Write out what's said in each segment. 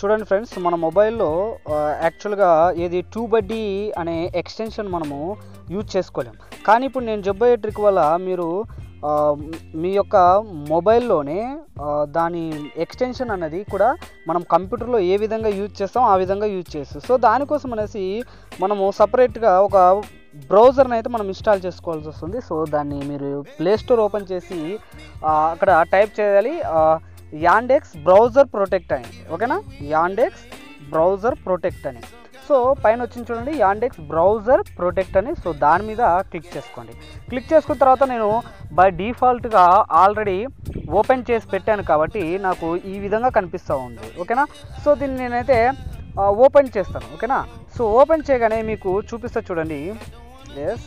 చూడండి ఫ్రెండ్స్ మన మొబైల్లో ఆ, యాక్చువల్గా ఏది టూ బడ్డీ అనే ఎక్స్టెన్షన్ మనము యూజ్ చేసుకోలేం కానీ ఇప్పుడు నేను చెప్పబోయే ట్రిక్ వల్ల మీరు ఆ, మీ యొక్క మొబైల్లోనే ఆ, దాని ఎక్స్టెన్షన్ అనేది కూడా మనం కంప్యూటర్లో ఏ విధంగా యూజ్ చేస్తాం ఆ విధంగా యూజ్ చేస్తాం సో దానికోసం అనేసి మనము సపరేట్గా ఒక బ్రౌజర్ని అయితే మనం ఇన్స్టాల్ చేసుకోవాల్సి వస్తుంది సో దాన్ని మీరు ప్లే స్టోర్ ఓపెన్ చేసి ఆ, అక్కడ టైప్ చేయాలి యాండెక్స్ బ్రౌజర్ ప్రొటెక్ట్ అని ఓకేనా యాండెక్స్ బ్రౌజర్ ప్రొటెక్ట్ అని సో పైన వచ్చింది చూడండి యాండెక్స్ బ్రౌజర్ ప్రొటెక్ట్ అని సో దాని మీద క్లిక్ చేసుకోండి క్లిక్ చేసుకున్న తర్వాత నేను బై డిఫాల్ట్గా ఆల్రెడీ ఓపెన్ చేసి పెట్టాను కాబట్టి నాకు ఈ విధంగా కనిపిస్తూ ఉంది ఓకేనా సో దీన్ని నేనైతే ఆ, ఓపెన్ చేస్తాను ఓకేనా సో ఓపెన్ చేయగానే మీకు చూపిస్తా చూడండి ఎస్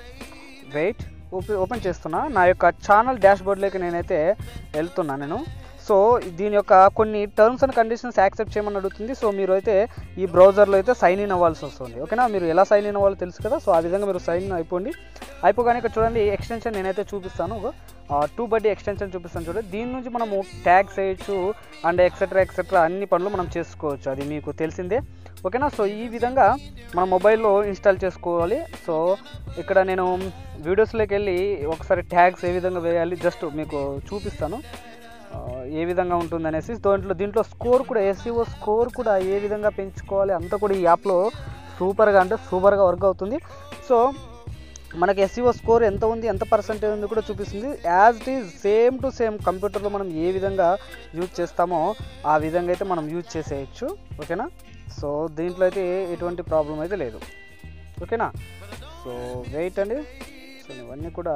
వెయిట్ ఓపెన్ ఓపెన్ చేస్తున్నా నా యొక్క ఛానల్ డాష్ బోర్డ్లోకి నేనైతే వెళ్తున్నా నేను సో దీని యొక్క కొన్ని టర్మ్స్ అండ్ కండిషన్స్ యాక్సెప్ట్ చేయమని అడుగుతుంది సో మీరు అయితే ఈ బ్రౌజర్లో అయితే సైన్ ఇన్ అవ్వాల్సి వస్తుంది ఓకేనా మీరు ఎలా సైన్ ఇన్ అవ్వాలో తెలుసు కదా సో ఆ విధంగా మీరు సైన్ ఇన్ అయిపోండి అయిపోగానే ఇక్కడ చూడండి ఎక్స్టెన్షన్ నేనైతే చూపిస్తాను టూ బడ్డీ ఎక్స్టెన్షన్ చూపిస్తాను చూడండి దీని నుంచి మనము ట్యాగ్స్ వేయచ్చు అండ్ ఎక్సెట్రా ఎక్సెట్రా అన్ని పనులు మనం చేసుకోవచ్చు అది మీకు తెలిసిందే ఓకేనా సో ఈ విధంగా మన మొబైల్లో ఇన్స్టాల్ చేసుకోవాలి సో ఇక్కడ నేను వీడియోస్లోకి వెళ్ళి ఒకసారి ట్యాగ్స్ ఏ విధంగా వేయాలి జస్ట్ మీకు చూపిస్తాను ఆ, ఏ విధంగా ఉంటుంది అనేసి దాంట్లో దీంట్లో స్కోర్ కూడా ఎస్ఈఓ స్కోర్ కూడా ఏ విధంగా పెంచుకోవాలి అంతా కూడా ఈ యాప్లో సూపర్గా అంటే సూపర్గా వర్క్ అవుతుంది సో మనకి ఎస్ఈఓ స్కోర్ ఎంత ఉంది ఎంత పర్సెంటేజ్ ఉంది కూడా చూపిస్తుంది as it is same to same కంప్యూటర్లో మనం ఏ విధంగా యూజ్ చేస్తామో ఆ విధంగా అయితే మనం యూజ్ చేసేయచ్చు ఓకేనా సో దీంట్లో అయితే ఎటువంటి ప్రాబ్లం అయితే లేదు ఓకేనా సో వెయిట్ అండి సో ఇవన్నీ కూడా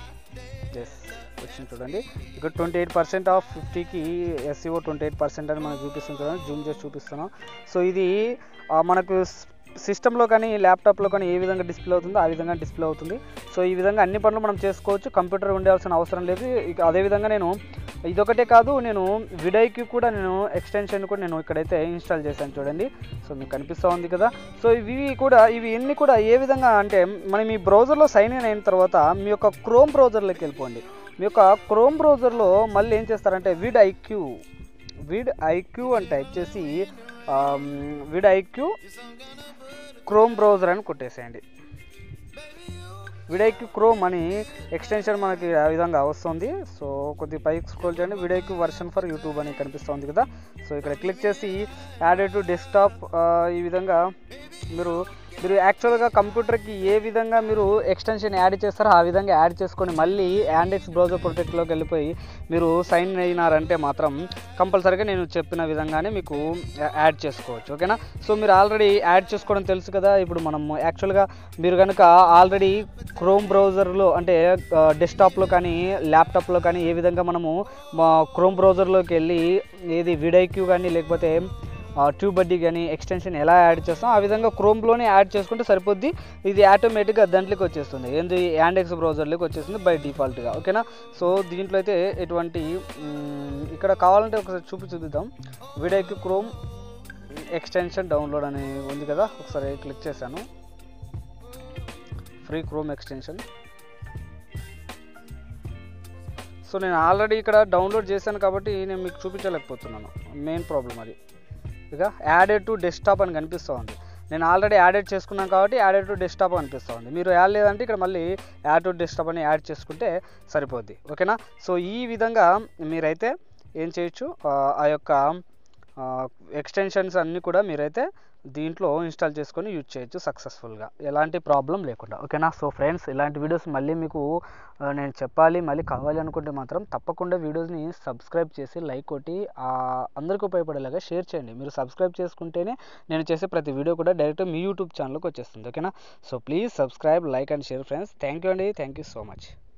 ఎస్ వచ్చింది చూడండి ఇక్కడ ట్వంటీ ఎయిట్ పర్సెంట్ ఆఫ్ ఫిఫ్టీకి ఎస్సీఓ ట్వంటీ ఎయిట్ పర్సెంట్ అని మనకు చూపిస్తుంది చూడండి జూమ్ చేసి చూపిస్తున్నాం సో ఇది ఆ, మనకు సిస్టంలో కానీ ల్యాప్టాప్లో కానీ ఏ విధంగా డిస్ప్లే అవుతుందో ఆ విధంగా డిస్ప్లే అవుతుంది సో ఈ విధంగా అన్ని పనులు మనం చేసుకోవచ్చు కంప్యూటర్ ఉండాల్సిన అవసరం లేదు ఇక అదేవిధంగా నేను ఇదొకటే కాదు నేను విడైకి కూడా నేను ఎక్స్టెన్షన్ కూడా నేను ఇక్కడైతే ఇన్స్టాల్ చేశాను చూడండి సో మీకు కనిపిస్తూ ఉంది కదా సో ఇవి కూడా ఇవి ఎన్ని కూడా ఏ విధంగా అంటే మనం ఈ బ్రౌజర్లో సైన్ ఇన్ అయిన తర్వాత మీ యొక్క క్రోమ్ బ్రౌజర్లోకి వెళ్ళిపోండి మీ యొక్క క్రోమ్ బ్రౌజర్లో మళ్ళీ ఏం చేస్తారంటే విడ్ ఐక్యూ విడ్ ఐక్యూ అని టైప్ చేసి విడ్ ఐక్యూ క్రోమ్ బ్రౌజర్ అని కొట్టేసేయండి విడైక్యూ క్రోమ్ అని ఎక్స్టెన్షన్ మనకి ఆ విధంగా వస్తుంది సో కొద్దిగా పైకి స్క్రోల్ చేయండి విడైక్యూ వర్షన్ ఫర్ యూట్యూబ్ అని కనిపిస్తుంది కదా సో ఇక్కడ క్లిక్ చేసి యాడెడ్ టు డెస్క్టాప్ ఈ విధంగా మీరు మీరు యాక్చువల్గా కంప్యూటర్కి ఏ విధంగా మీరు ఎక్స్టెన్షన్ యాడ్ చేస్తారో ఆ విధంగా యాడ్ చేసుకొని మళ్ళీ యాండెక్స్ బ్రౌజర్ ప్రొటెక్ట్లోకి వెళ్ళిపోయి మీరు సైన్ అయినారంటే మాత్రం కంపల్సరీగా నేను చెప్పిన విధంగానే మీకు యాడ్ చేసుకోవచ్చు ఓకేనా సో మీరు ఆల్రెడీ యాడ్ చేసుకోవడం తెలుసు కదా ఇప్పుడు మనం యాక్చువల్గా మీరు కనుక ఆల్రెడీ క్రోమ్ బ్రౌజర్లో అంటే డెస్క్టాప్లో కానీ ల్యాప్టాప్లో కానీ ఏ విధంగా మనము క్రోమ్ బ్రౌజర్లోకి వెళ్ళి ఏది విడైక్యూ కానీ లేకపోతే ట్యూబ్ బడ్డీ కానీ ఎక్స్టెన్షన్ ఎలా యాడ్ చేస్తాం ఆ విధంగా క్రోమ్లోనే యాడ్ చేసుకుంటే సరిపోద్ది ఇది ఆటోమేటిక్గా దాంట్లోకి వచ్చేస్తుంది ఏంది యాండెక్స్ బ్రౌజర్లోకి వచ్చేస్తుంది బై డిఫాల్ట్గా ఓకేనా సో దీంట్లో అయితే ఎటువంటి మ్, ఇక్కడ కావాలంటే ఒకసారి చూపి చూపిద్దాం వీడియోకి క్రోమ్ ఎక్స్టెన్షన్ డౌన్లోడ్ అని ఉంది కదా ఒకసారి క్లిక్ చేశాను ఫ్రీ క్రోమ్ ఎక్స్టెన్షన్ సో నేను ఆల్రెడీ ఇక్కడ డౌన్లోడ్ చేశాను కాబట్టి నేను మీకు చూపించలేకపోతున్నాను మెయిన్ ప్రాబ్లం అది ఇక యాడెడ్ టు డెస్క్టాప్ అని కనిపిస్తూ ఉంది నేను ఆల్రెడీ యాడెడ్ చేసుకున్నాను కాబట్టి యాడెడ్ టు డెస్క్టాప్ అనిపిస్తూ ఉంది మీరు యాడ్ లేదంటే ఇక్కడ మళ్ళీ యాడ్ టు డెస్క్టాప్ అని యాడ్ చేసుకుంటే సరిపోద్ది ఓకేనా సో ఈ విధంగా మీరైతే ఏం చేయొచ్చు ఆ, ఆ యొక్క ఎక్స్టెన్షన్స్ అన్నీ కూడా మీరైతే దీంట్లో ఇన్స్టాల్ చేసుకొని యూజ్ చేయొచ్చు సక్సెస్ఫుల్గా ఎలాంటి ప్రాబ్లం లేకుండా ఓకేనా సో ఫ్రెండ్స్ ఇలాంటి వీడియోస్ మళ్ళీ మీకు ఆ, నేను చెప్పాలి మళ్ళీ కావాలి అనుకుంటే మాత్రం తప్పకుండా వీడియోస్ని సబ్స్క్రైబ్ చేసి లైక్ కొట్టి ఆ, అందరికీ ఉపయోగపడేలాగా షేర్ చేయండి మీరు సబ్స్క్రైబ్ చేసుకుంటేనే నేను చేసే ప్రతి వీడియో కూడా డైరెక్ట్ మీ యూట్యూబ్ ఛానల్కి వచ్చేస్తుంది ఓకేనా so please subscribe like and share friends thank you అండి థ్యాంక్ యూ సో మచ్